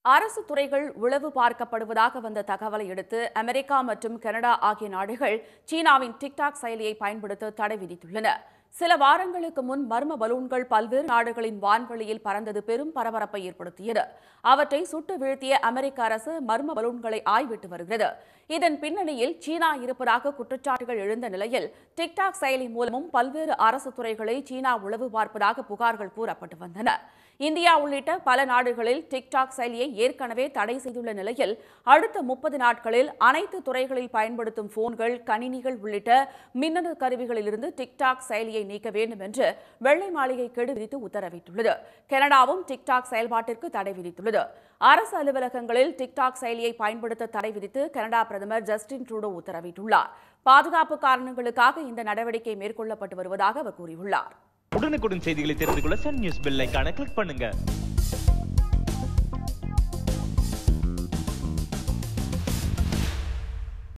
அரசு துறைகள் உளவு பார்க்கப்படுவதாக வந்த தகவலை அடுத்து அமெரிக்கா மற்றும் கனடா ஆகிய நாடுகள் சீனாவின் டிக்டாக் செயலியை பயன்படுத்த தடை விதித்துள்ளன சில வாரங்களுக்கு முன் மர்ம பலூன்கள் பல்வேறு நாடுகளின் வான்வெளியில் பறந்தது பெரும் பரபரப்பை ஏற்படுத்தியது அவற்றை சுட்டு வீழ்த்திய அமெரிக்க அரசு மர்ம பலூன்களை ஆய்விட்டு வருகிறது இதன் பின்னணியில் சீனா இருப்பதாக குற்றச்சாட்டுகள் எழுந்த நிலையில் டிக்டாக் செயலி மூலமும் பல்வேறு அரசு துறைகளை சீனா உளவு பார்ப்பதாக புகார்கள் கூறப்பட்டு வந்தன இந்தியா உள்ளிட்ட பல நாடுகளில் டிக்டாக் செயலியை ஏற்கனவே தடை செய்துள்ள நிலையில் அடுத்த முப்பது நாட்களில் அனைத்து துறைகளில் பயன்படுத்தும் போன்கள் கணினிகள் உள்ளிட்ட மின்னணு கருவிகளிலிருந்து டிக்டாக் செயலியை நீக்க வேண்டும் என்று வெள்ளை மாளிகை கெடு விதித்து உத்தரவிட்டுள்ளது கனடாவும் டிக்டாக் செயல்பாட்டிற்கு தடை விதித்துள்ளது அரசு அலுவலகங்களில் டிக்டாக் செயலியை பயன்படுத்த தடை விதித்து கனடா பிரதமர் ஜஸ்டின் ட்ரூடோ உத்தரவிட்டுள்ளார் பாதுகாப்பு காரணங்களுக்காக இந்த நடவடிக்கை மேற்கொள்ளப்பட்டு வருவதாக அவர் கூறியுள்ளார் உடனுக்குடன் செய்திகளை தெரிந்து கொள்ள சன் நியூஸ் பெல் ஐகானை கிளிக் பண்ணுங்க